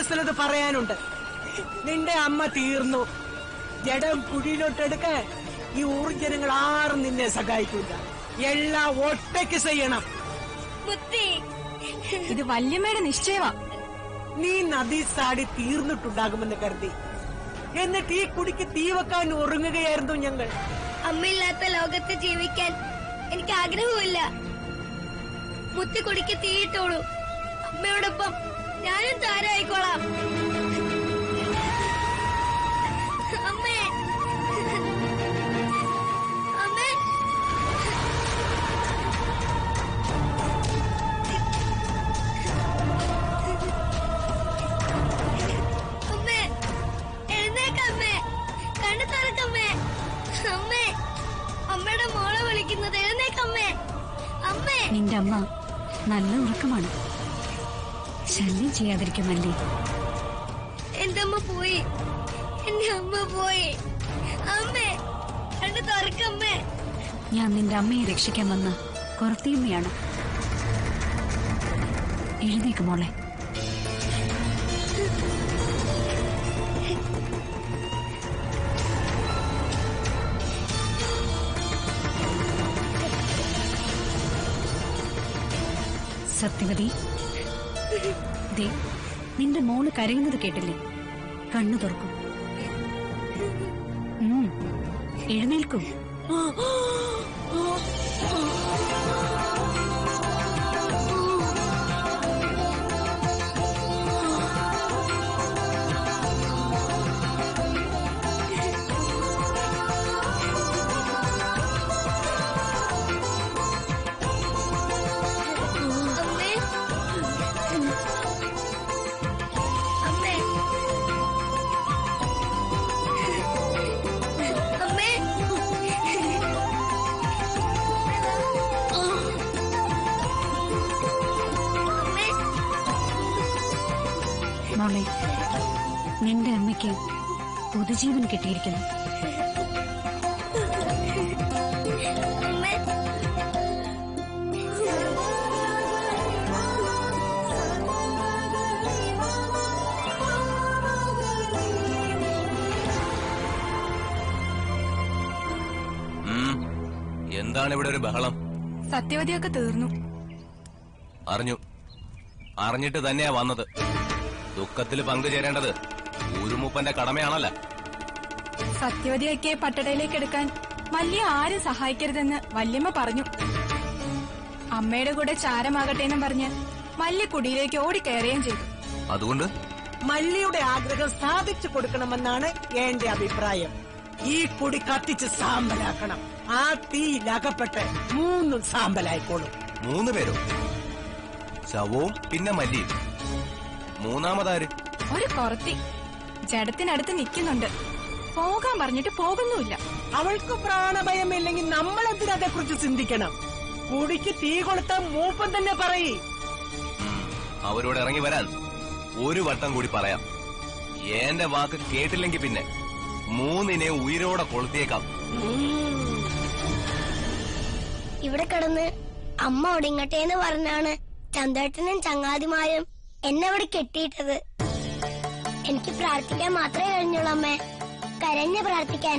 മനസ്സിലത് പറയാനുണ്ട് നിന്റെ അമ്മ തീർന്നു ജഡം കുഴിയിലോട്ടെടുക്കാൻ ഈ ഊർജനങ്ങൾ ആരും നിന്നെ സഹായിക്കില്ല എല്ലാം ഒറ്റയ്ക്ക് ചെയ്യണം മുത്തി ഇത് വല്യമ്മയുടെ നിശ്ചയമാ നീ നദി സാടി തീർന്നിട്ടുണ്ടാകുമെന്ന് കരുതി എന്നിട്ട് ഈ കുടിക്ക് തീ വെക്കാൻ ഉറങ്ങുകയായിരുന്നു ഞങ്ങൾ അമ്മയില്ലാത്ത ലോകത്ത് ജീവിക്കാൻ എനിക്ക് ആഗ്രഹമില്ല മുത്തി കുടിക്ക് തീയിട്ടോളൂ അമ്മയോടൊപ്പം ഞാനും താരായിക്കോളാം അമ്മേ അമ്മേ അമ്മേ എഴുന്നേക്കമ്മേ കണ്ണു തുറക്കമ്മേ അമ്മേ അമ്മയുടെ മോളെ വിളിക്കുന്നത് എഴുന്നേക്കമ്മേ അമ്മേ നിന്റെ അമ്മ നല്ല ഉറക്കമാണ് ശല്യം ചെയ്യാതിരിക്കുമല്ലേ എന്റെ അമ്മ പോയി എന്റെ അമ്മ പോയി അമ്മേ കണ്ണു തുറക്കമ്മേ ഞാൻ നിന്റെ അമ്മയെ രക്ഷിക്കാൻ വന്ന കുറത്തിയമ്മയാണ് എഴുന്നേക്ക് മോളെ സത്യവതി ദേ നിന്റെ മോള് കരയുന്നത് കേട്ടില്ലേ കണ്ണു തുറക്കും ഉം, എഴുന്നേൽക്കൂ അമ്മേ അമ്മേ അമ്മേ അമ്മേ മോളെ നിന്റെ അമ്മയ്ക്ക് പുതുജീവൻ കിട്ടിയിരിക്കുന്നു അമ്മേ ഉം. എന്താണ് ഇവിടെ ഒരു ബഹളം സത്യവതിയൊക്കെ തീർന്നു അറിഞ്ഞു അറിഞ്ഞിട്ട് തന്നെയാ വന്നത് ദുഃഖത്തിൽ പങ്കുചേരേണ്ടത് ഊരുമൂപ്പന്റെ കടമയാണല്ല സത്യവതിയൊക്കെ പട്ടടയിലേക്ക് എടുക്കാൻ വല്യ ആരും സഹായിക്കരുതെന്ന് വല്യമ്മ പറഞ്ഞു അമ്മയുടെ കൂടെ ചാരമാകട്ടെ എന്നും പറഞ്ഞ് വല്യ കുടിയിലേക്ക് ഓടിക്കയറുകയും ചെയ്തു അതുകൊണ്ട് മല്ലിയുടെ ആഗ്രഹം സാധിച്ചു കൊടുക്കണമെന്നാണ് എന്റെ അഭിപ്രായം ഈ കുടി കത്തിച്ച് സാമ്പലാക്കണം ആ തീയിലകപ്പെട്ട് മൂന്നും സാമ്പലായിക്കോളും മൂന്ന് പേരോ ശവവും പിന്നെ മല്ലിയും മൂന്നാമതാര് ഒരു കുറത്തി ജഡത്തിനടുത്ത് നിൽക്കുന്നുണ്ട് പോകാൻ പറഞ്ഞിട്ട് പോകുന്നുമില്ല അവൾക്ക് പ്രാണഭയമില്ലെങ്കിൽ നമ്മൾ എന്തിനതെ കുറിച്ച് ചിന്തിക്കണം കുടിക്ക് തീ കൊടുത്ത മൂപ്പൻ തന്നെ പറയേ അവരോട് ഇറങ്ങി വരാൻ ഒരു വട്ടം കൂടി പറയാം എന്റെ വാക്ക് കേട്ടില്ലെങ്കിൽ പിന്നെ മൂന്നിനെ ഉയരോടെ കൊളുത്തിയേക്കാം ഇവിടെ കിടന്ന് അമ്മ ഒടിങ്ങട്ടെ എന്ന് പറഞ്ഞാണ് ചന്തേട്ടനും ചങ്ങാതിമാരും എന്നെ ഇവിടെ കെട്ടിയിട്ടത് എനിക്ക് പ്രാർത്ഥിക്കാൻ മാത്രമേ കഴിഞ്ഞുള്ളൂ അമ്മേ കരഞ്ഞ് പ്രാർത്ഥിക്കാൻ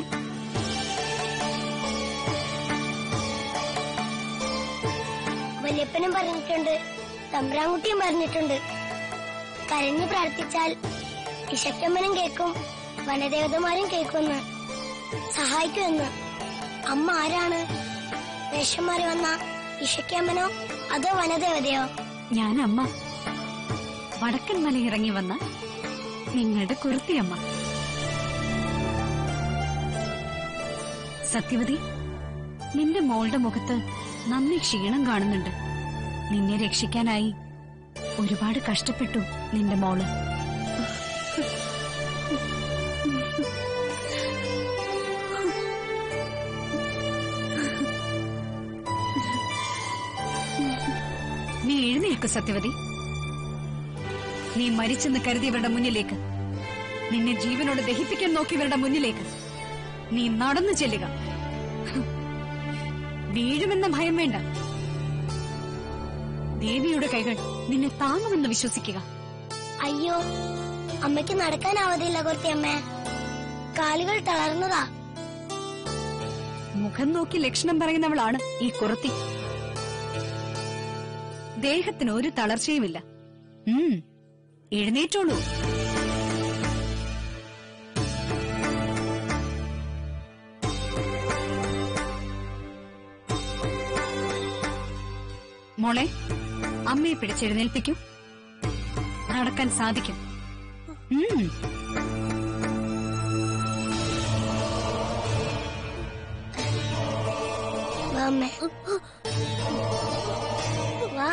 വല്യപ്പനും പറഞ്ഞിട്ടുണ്ട് തമ്പ്രാൻകുട്ടിയും പറഞ്ഞിട്ടുണ്ട് കരഞ്ഞ് പ്രാർത്ഥിച്ചാൽ ഇശക്കമ്മനും കേൾക്കും വനദേവതമാരും കേൾക്കുമെന്ന് സഹായിക്കുമെന്ന് അമ്മ ആരാണ് വേഷം മാറി വന്ന ഇഷയ്ക്കമ്മനോ അതോ വനദേവതയോ ഞാൻ അമ്മ വടക്കൻ മല ഇറങ്ങി വന്ന നിങ്ങളുടെ കുറുത്തിയമ്മ സത്യവതി നിന്റെ മോളുടെ മുഖത്ത് നന്ദി ക്ഷീണം കാണുന്നുണ്ട് നിന്നെ രക്ഷിക്കാനായി ഒരുപാട് കഷ്ടപ്പെട്ടു നിന്റെ മോള് നീ എഴുന്നേൽക്കു സത്യവതി നീ മരിച്ചെന്ന് കരുതിയവരുടെ മുന്നിലേക്ക് നിന്നെ ജീവനോട് ദഹിപ്പിക്കാൻ നോക്കിയവരുടെ മുന്നിലേക്ക് നീ നടന്നു ചെല്ലുക ഹ്. വീഴുമെന്ന ഭയം വേണ്ട ദേവിയുടെ കൈകൾ നിന്നെ താങ്ങുമെന്ന് വിശ്വസിക്കുക അയ്യോ അമ്മയ്ക്ക് നടക്കാനാവതില്ല കുറത്തിയമ്മേ കാലുകൾ തളർന്നതാ മുഖം നോക്കി ലക്ഷണം പറയുന്നവളാണ് ഈ കുറത്തി ദേഹത്തിന് ഒരു തളർച്ചയുമില്ല ഉം എഴുന്നേറ്റോളൂ മോളെ അമ്മയെ പിടിച്ചെഴുന്നേൽപ്പിക്കൂ നടക്കാൻ സാധിക്കും ഉം വാ അമ്മേ വാ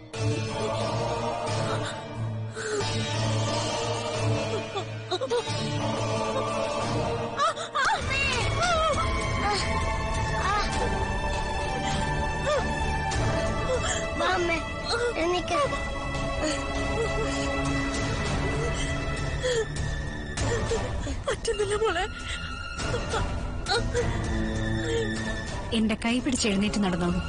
വാ അമ്മേ എഴുന്നേക്ക് പറ്റുന്നില്ല മോളെ എന്റെ കൈ പിടിച്ചെഴുന്നേറ്റ് നടന്നോളൂ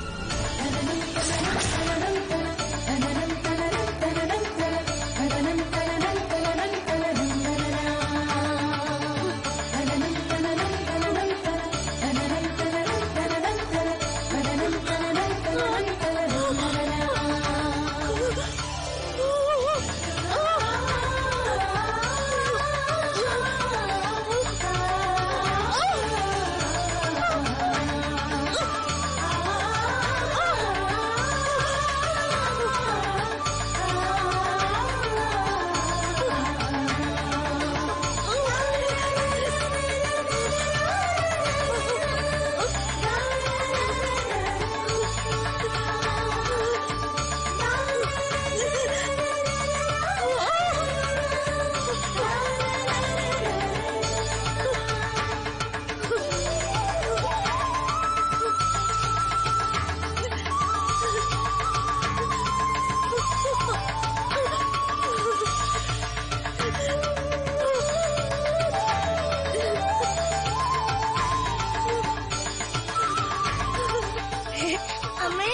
അമ്മേ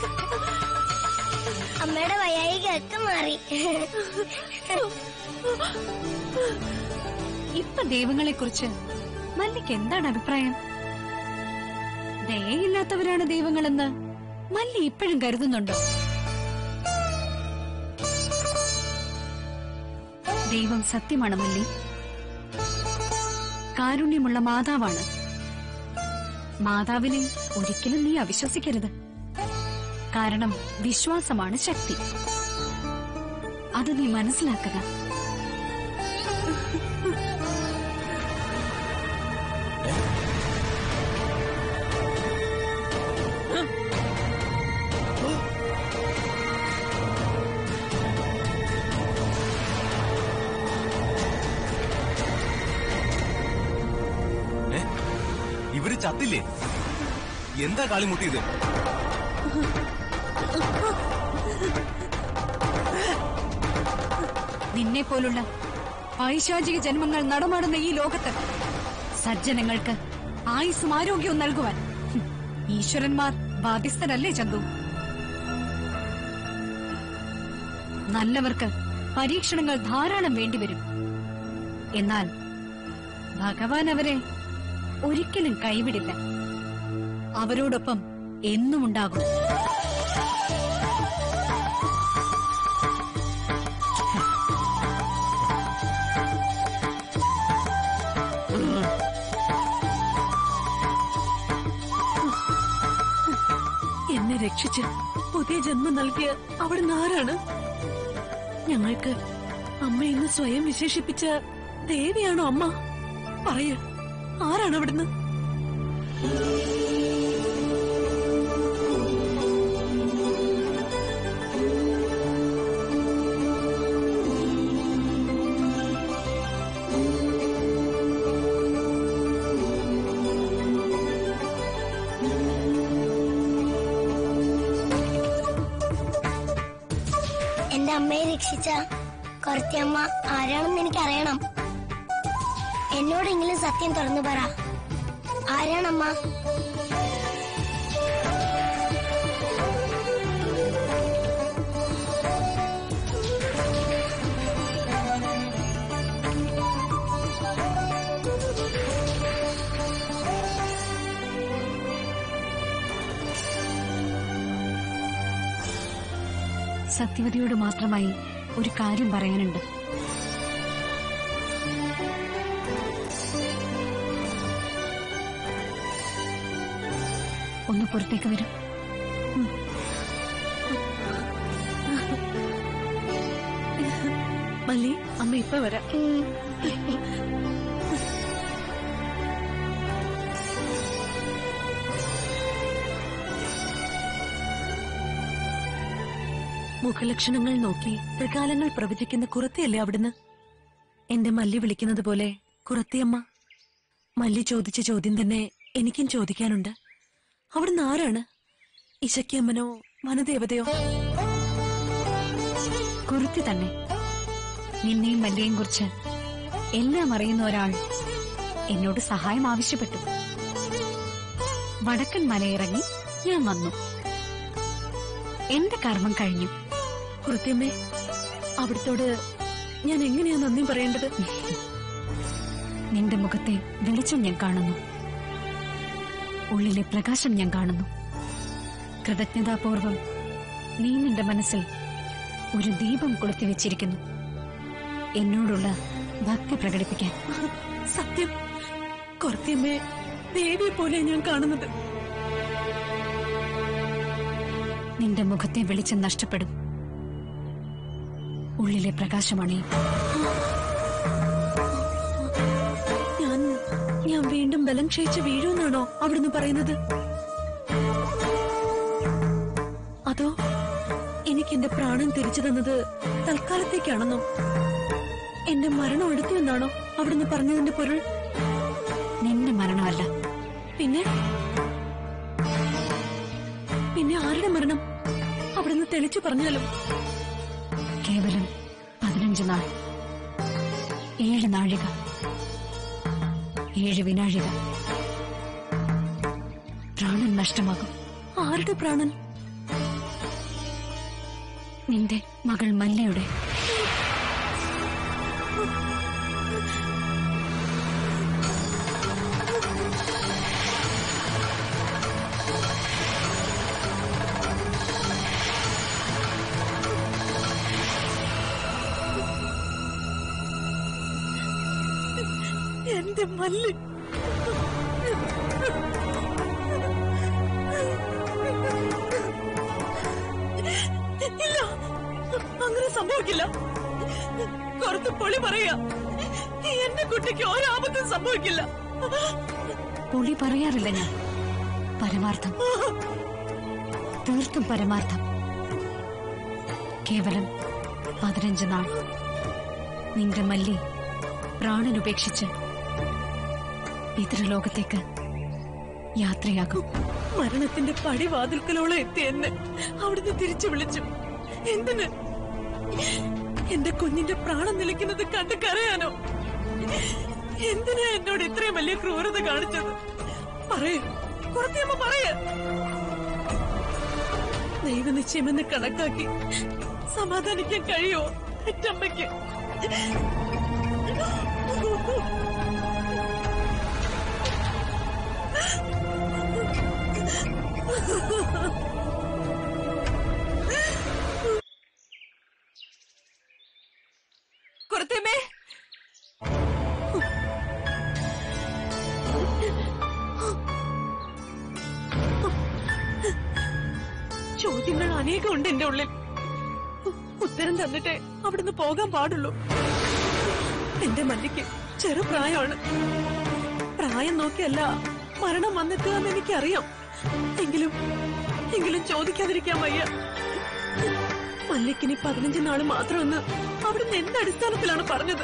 അമ്മയുടെ വയ്യായികൊക്കെ മാറി ഇപ്പൊ ദൈവങ്ങളെ കുറിച്ച് മല്ലിക്ക് എന്താണ് അഭിപ്രായം ദയയില്ലാത്തവരാണ് ദൈവങ്ങളെന്ന് മല്ലി ഇപ്പോഴും കരുതുന്നുണ്ടോ ദൈവം സത്യമാണ് മല്ലി കാരുണ്യമുള്ള മാതാവാണ് മാതാവിനെ ഒരിക്കലും നീ അവിശ്വസിക്കരുത് കാരണം വിശ്വാസമാണ് ശക്തി അത് നീ മനസ്സിലാക്കുക ഏ? ഇവര് ചത്തില്ലേ എന്താ കാളിമുട്ടിയത് നിന്നെ പോലുള്ള പൈശാചിക ജന്മങ്ങൾ നടമാടുന്ന ഈ ലോകത്ത് സജ്ജനങ്ങൾക്ക് ആയുസ്സും ആരോഗ്യവും നൽകുവാൻ ഹും, ഈശ്വരന്മാർ ബാധ്യസ്ഥരല്ലേ ചന്തു നല്ലവർക്ക് പരീക്ഷണങ്ങൾ ധാരാളം വേണ്ടിവരും എന്നാൽ ഭഗവാൻ അവരെ ഒരിക്കലും കൈവിടില്ല അവരോടൊപ്പം എന്നും ഉണ്ടാകും എന്നെ രക്ഷിച്ച് പുതിയ ജന്മം നൽകിയ അവിടുന്ന് ആരാണ് ഞങ്ങൾക്ക് അമ്മ എന്ന് സ്വയം വിശേഷിപ്പിച്ച ദേവിയാണോ അമ്മ പറയ ആരാണ് അവിടുന്ന് എന്റെ അമ്മയെ രക്ഷിച്ച കുറത്തിയമ്മ ആരാണെന്ന് എനിക്കറിയണം എന്നോടെങ്കിലും സത്യം തുറന്നു പറ ആരാണമ്മ സത്യവതിയോട് മാത്രമായി ഒരു കാര്യം പറയാനുണ്ട് ഒന്ന് പുറത്തേക്ക് വരും മല്ലി അമ്മ ഇപ്പൊ വരാം ഉം. മുഖലക്ഷണങ്ങൾ നോക്കി ത്രികാലങ്ങൾ പ്രവചിക്കുന്ന കുറത്തിയല്ലേ അവിടുന്ന് എന്റെ മല്ലി വിളിക്കുന്നത് പോലെ കുറത്തിയമ്മ മല്ലി ചോദിച്ച ചോദ്യം തന്നെ എനിക്കും ചോദിക്കാനുണ്ട് അവിടുന്ന് ആരാണ് ഇശക്കിയമ്മനോ വനദേവതയോ കുറുത്തി തന്നെ നിന്നെയും മല്ലിയെയും കുറിച്ച് എല്ലാം അറിയുന്ന ഒരാൾ എന്നോട് സഹായം ആവശ്യപ്പെട്ടു വടക്കൻ മലയിറങ്ങി ഞാൻ വന്നു എന്റെ കർമ്മം കഴിഞ്ഞു കുറത്തിയമ്മേ അവിടുത്തോട് ഞാൻ എങ്ങനെയാ നന്ദി പറയേണ്ടത് നിന്റെ മുഖത്തെ വെളിച്ചം ഞാൻ കാണുന്നു ഉള്ളിലെ പ്രകാശം ഞാൻ കാണുന്നു കൃതജ്ഞതാപൂർവം നീ നിന്റെ മനസ്സിൽ ഒരു ദീപം കൊളുത്തി വെച്ചിരിക്കുന്നു എന്നോടുള്ള ഭക്തി പ്രകടിപ്പിക്കാൻ സത്യം കുറത്തിയമ്മേ ദേവിയെ പോലെ ഞാൻ കാണുന്നത് നിന്റെ മുഖത്തെ വെളിച്ചം നഷ്ടപ്പെടും ഉള്ളിലെ പ്രകാശമണിയും ഞാൻ ഞാൻ വീണ്ടും ബലം ക്ഷയിച്ച് വീഴുമെന്നാണോ അവിടുന്ന് പറയുന്നത് അതോ എനിക്ക് എന്റെ പ്രാണൻ തിരിച്ചു തന്നത് തൽക്കാലത്തേക്കാണെന്നോ എന്റെ മരണം എടുത്തു എന്നാണോ അവിടുന്ന് പറഞ്ഞതിന്റെ പൊരുൾ നിന്റെ മരണമല്ല പിന്നെ പിന്നെ ആരുടെ മരണം അവിടുന്ന് തെളിച്ചു പറഞ്ഞാലും കേവലം പതിനഞ്ച് നാൾ ഏഴ് നാഴിക ഏഴ് വിനാഴിക പ്രാണൻ നഷ്ടമാകും ആരുടെ പ്രാണൻ നിന്റെ മകൾ മല്ലയുടെ എന്റെ മല്ല് ഇല്ല അങ്ങനെ സംഭവിക്കില്ല കുറച്ച് പൊളി പറയാ എന്റെ കുട്ടിക്ക് ഒരാപത്തും സംഭവിക്കില്ല പൊളി പറയാറില്ല ഞാൻ പരമാർത്ഥം തീർത്തും പരമാർത്ഥം കേവലം പതിനഞ്ച് നാൾ നിന്റെ മല്ലി പ്രാണൻ ഉപേക്ഷിച്ച് പിതൃലോകത്തേക്ക് യാത്രയാകും മരണത്തിന്റെ പടിവാതിൽക്കലോളം എത്തി എന്നെ അവിടുന്ന് തിരിച്ചു വിളിച്ചു എന്തിന് എന്റെ കുഞ്ഞിന്റെ പ്രാണം നിലയ്ക്കുന്നത് കണ്ട് കരയാനോ എന്തിനാ എന്നോട് ഇത്രയും വലിയ ക്രൂരത കാണിച്ചത് പറയൂ കുറത്തിയമ്മ പറയ ദൈവനിശ്ചയമെന്ന് കണക്കാക്കി സമാധാനിക്കാൻ കഴിയോ പെറ്റമ്മയ്ക്ക് കുറത്തിയമ്മേ ചോദ്യങ്ങൾ അനേകമുണ്ട് എന്റെ ഉള്ളിൽ ഉ- ഉത്തരം തന്നിട്ടേ അവിടുന്ന് പോകാൻ പാടുള്ളൂ എന്റെ മല്ലിക്ക് ചെറുപ്രായമാണ് പ്രായം നോക്കിയല്ല മരണം വന്നെത്തുക എന്ന് എനിക്കറിയാം എങ്കിലും എങ്കിലും ചോദിക്കാതിരിക്കാൻ വയ്യ മല്ലിക്കിനി പതിനഞ്ച് നാള് മാത്രമെന്ന് അവിടുന്ന് എന്ത് അടിസ്ഥാനത്തിലാണ് പറഞ്ഞത്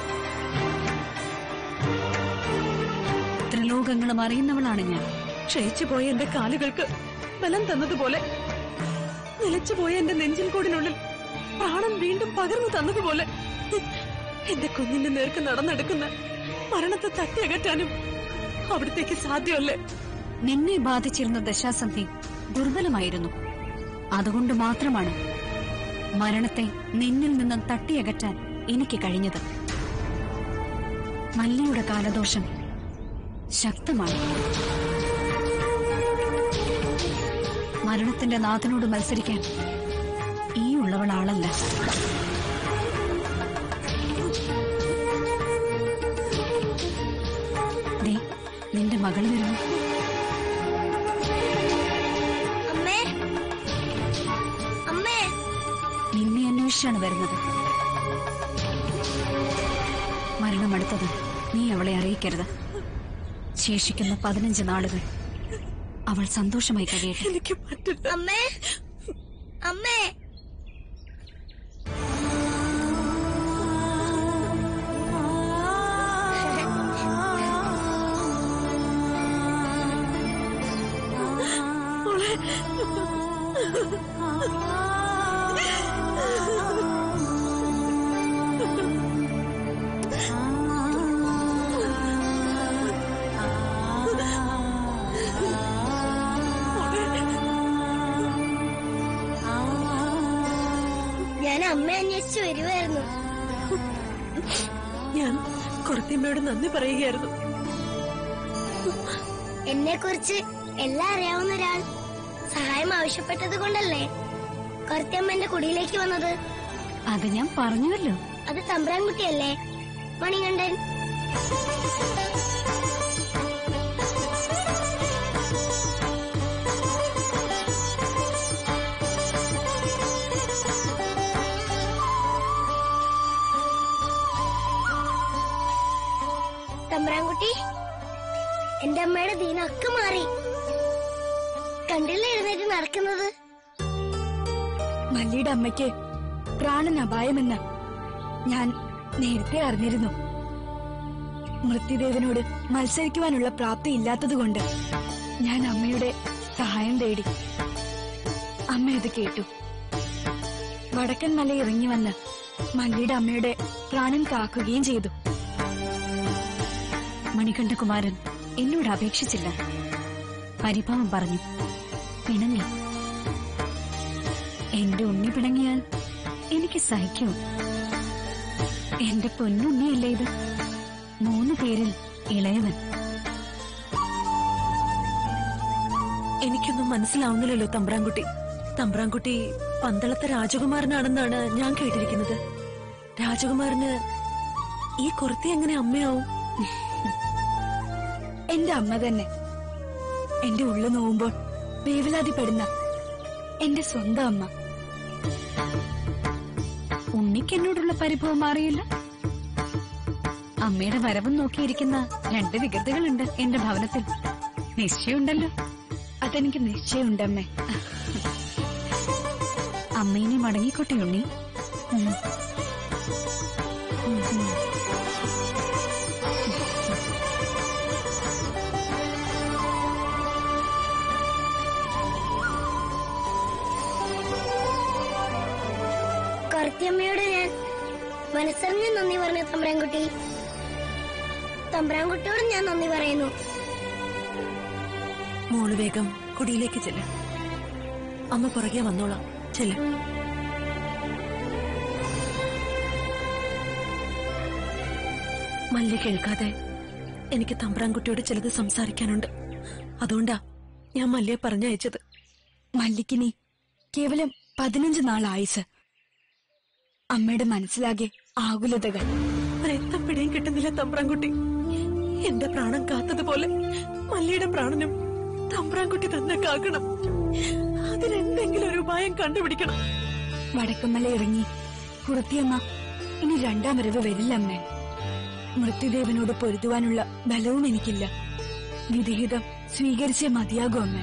ത്രിലോകങ്ങളും അറിയുന്നവളാണ് ഞാൻ ക്ഷയിച്ചു പോയ എന്റെ കാലുകൾക്ക് ബലം തന്നതുപോലെ നിലച്ചുപോയ എന്റെ നെഞ്ചിൻ കൂടിനുള്ളിൽ പ്രാണൻ വീണ്ടും പകർന്നു തന്നതുപോലെ എന്റെ കുഞ്ഞിന്റെ നേർക്ക് നടന്നെടുക്കുന്ന മരണത്തെ തട്ടിയകറ്റാനും അവിടത്തേക്ക് സാധ്യമല്ലേ നിന്നെ ബാധിച്ചിരുന്ന ദശാസന്ധി ദുർബലമായിരുന്നു അതുകൊണ്ട് മാത്രമാണ് മരണത്തെ നിന്നിൽ നിന്നും തട്ടിയകറ്റാൻ എനിക്ക് കഴിഞ്ഞത് മല്ലിയുടെ കാലദോഷം ശക്തമാണ് മരണത്തിന്റെ നാഥനോട് മത്സരിക്കാൻ ഈ ഉള്ളവളാളല്ല ദേ നിന്റെ മകൾ വരുന്നു അമ്മേ അമ്മേ നിന്നെ അന്വേഷിച്ചാണ് വരുന്നത് മരണമടുത്തത് നീ അവളെ അറിയിക്കരുത് ശേഷിക്കുന്ന പതിനഞ്ച് നാളുകൾ അവൾ സന്തോഷമായി കഴിയട്ടെ എനിക്ക് പറ്റില്ല അമ്മേ അമ്മേ ഞാൻ അമ്മയെ അന്വേഷിച്ചു വരുമായിരുന്നു ഞാൻ കുറത്തിയമ്മയോട് നന്ദി പറയുകയായിരുന്നു എന്നെ കുറിച്ച് എല്ലാം അറിയാവുന്ന ഒരാൾ സഹായം ആവശ്യപ്പെട്ടത് കൊണ്ടല്ലേ കുറത്തിയമ്മ എന്റെ കുടിയിലേക്ക് വന്നത് അത് ഞാൻ പറഞ്ഞുവല്ലോ അത് തമ്പ്രാൻകുട്ടിയല്ലേ മണികണ്ഠൻ തമ്പ്രാൻകുട്ടി എന്റെ അമ്മയുടെ ദീനൊക്കെ മാറി കണ്ടില്ല എഴുന്നേറ്റ് നടക്കുന്നത് മല്ലിയുടെ അമ്മയ്ക്ക് പ്രാണൻ അപായമെന്ന് ഞാൻ നേരത്തെ അറിഞ്ഞിരുന്നു മൃത്യുദേവനോട് മത്സരിക്കുവാനുള്ള പ്രാപ്തി ഇല്ലാത്തതുകൊണ്ട് ഞാൻ അമ്മയുടെ സഹായം തേടി അമ്മ ഇത് കേട്ടു വടക്കൻ മല ഇറങ്ങി വന്ന് മല്ലിയുടെ അമ്മയുടെ പ്രാണൻ കാക്കുകയും ചെയ്തു മണികണ്ഠകുമാരൻ എന്നോട് അപേക്ഷിച്ചില്ല പരിഭവം പറഞ്ഞു പിണങ്ങി എന്റെ ഉണ്ണി പിണങ്ങിയാൽ എനിക്ക് സഹിക്കൂ എന്റെ പൊന്നുണ്ണിയല്ലേ ഇത് മൂന്ന് പേരിൽ ഇളയവൻ എനിക്കൊന്നും മനസ്സിലാവുന്നില്ലല്ലോ തമ്പ്രാൻകുട്ടി തമ്പ്രാൻകുട്ടി പന്തളത്തെ രാജകുമാരനാണെന്നാണ് ഞാൻ കേട്ടിരിക്കുന്നത് രാജകുമാരന് ഈ കുറത്തി എങ്ങനെ അമ്മയാവും എന്റെ അമ്മ തന്നെ എന്റെ ഉള്ളു നോവുമ്പോൾ വേവലാതിപ്പെടുന്ന എന്റെ സ്വന്തം അമ്മ ഉണ്ണിക്ക് എന്നോടുള്ള പരിഭവം മാറിയില്ല അമ്മയുടെ വരവും നോക്കിയിരിക്കുന്ന രണ്ട് വികൃതികളുണ്ട് എന്റെ ഭവനത്തിൽ നിശ്ചയമുണ്ടല്ലോ അതെനിക്ക് നിശ്ചയമുണ്ടമ്മേ അമ്മയിനെ മടങ്ങിക്കോട്ടെ ഉണ്ണി ഉം. ഉം, ഉം. കറുത്തിയമ്മയോട് ഞാൻ മനസ്സറിഞ്ഞ് നന്ദി പറഞ്ഞു തമ്പ്രാൻകുട്ടി തമ്പ്രാൻകുട്ടിയോട് ഞാൻ നന്ദി പറയുന്നു മോള് വേഗം കുടിയിലേക്ക് ചെല്ല അമ്മ പുറകെ വന്നോളാം ചെല്ല മല്ലി കേൾക്കാതെ എനിക്ക് തമ്പ്രാൻകുട്ടിയോട് ചിലത് സംസാരിക്കാനുണ്ട് അതുകൊണ്ടാ ഞാൻ മല്ലിയെ പറഞ്ഞയച്ചത് മല്ലിക്കിനി കേവലം പതിനഞ്ച് നാൾ ആയുസ് അമ്മയുടെ മനസ്സിലാകെ ആകുലതകൾ രക്തം പിടിയും കിട്ടുന്നില്ല തമ്പ്രാൻകുട്ടി എന്റെ പ്രാണം കാത്തതുപോലെ മല്ലിയുടെ പ്രാണനും തമ്പ്രാൻകുട്ടി തന്നെ കാക്കണം അതിനെന്തെങ്കിലും ഒരു ഉപായം കണ്ടുപിടിക്കണം വടക്കമ്മല ഇറങ്ങി കുറുത്തിയമ്മ ഇനി രണ്ടാം വരവ് വരില്ലമ്മേ മൃത്യുദേവനോട് പൊരുതുവാനുള്ള ബലവും എനിക്കില്ല വിധിഹിതം സ്വീകരിച്ചേ മതിയാകും അമ്മേ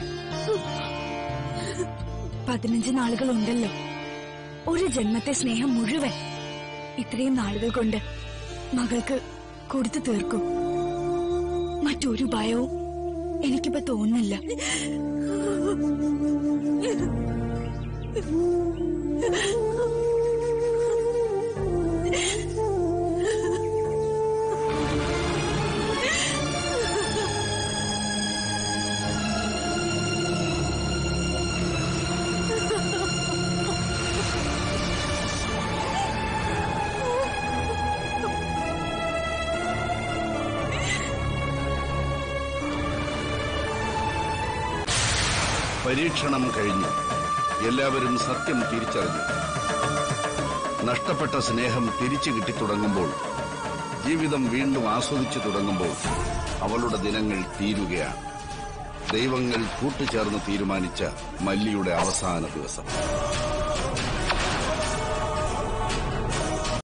പതിനഞ്ച് നാളുകൾ ഉണ്ടല്ലോ ഒരു ജന്മത്തെ സ്നേഹം മുഴുവൻ ഇത്രയും നാളുകൾ കൊണ്ട് മകൾക്ക് കൊടുത്തു തീർക്കും മറ്റൊരു ഭയവും എനിക്കിപ്പോ തോന്നുന്നില്ല പരീക്ഷണം കഴിഞ്ഞു എല്ലാവരും സത്യം തിരിച്ചറിഞ്ഞു നഷ്ടപ്പെട്ട സ്നേഹം തിരിച്ചു കിട്ടിത്തുടങ്ങുമ്പോൾ ജീവിതം വീണ്ടും ആസ്വദിച്ചു തുടങ്ങുമ്പോൾ അവളുടെ ദിനങ്ങൾ തീരുകയാണ് ദൈവങ്ങൾ കൂട്ടുചേർന്ന് തീരുമാനിച്ച മല്ലിയുടെ അവസാന ദിവസം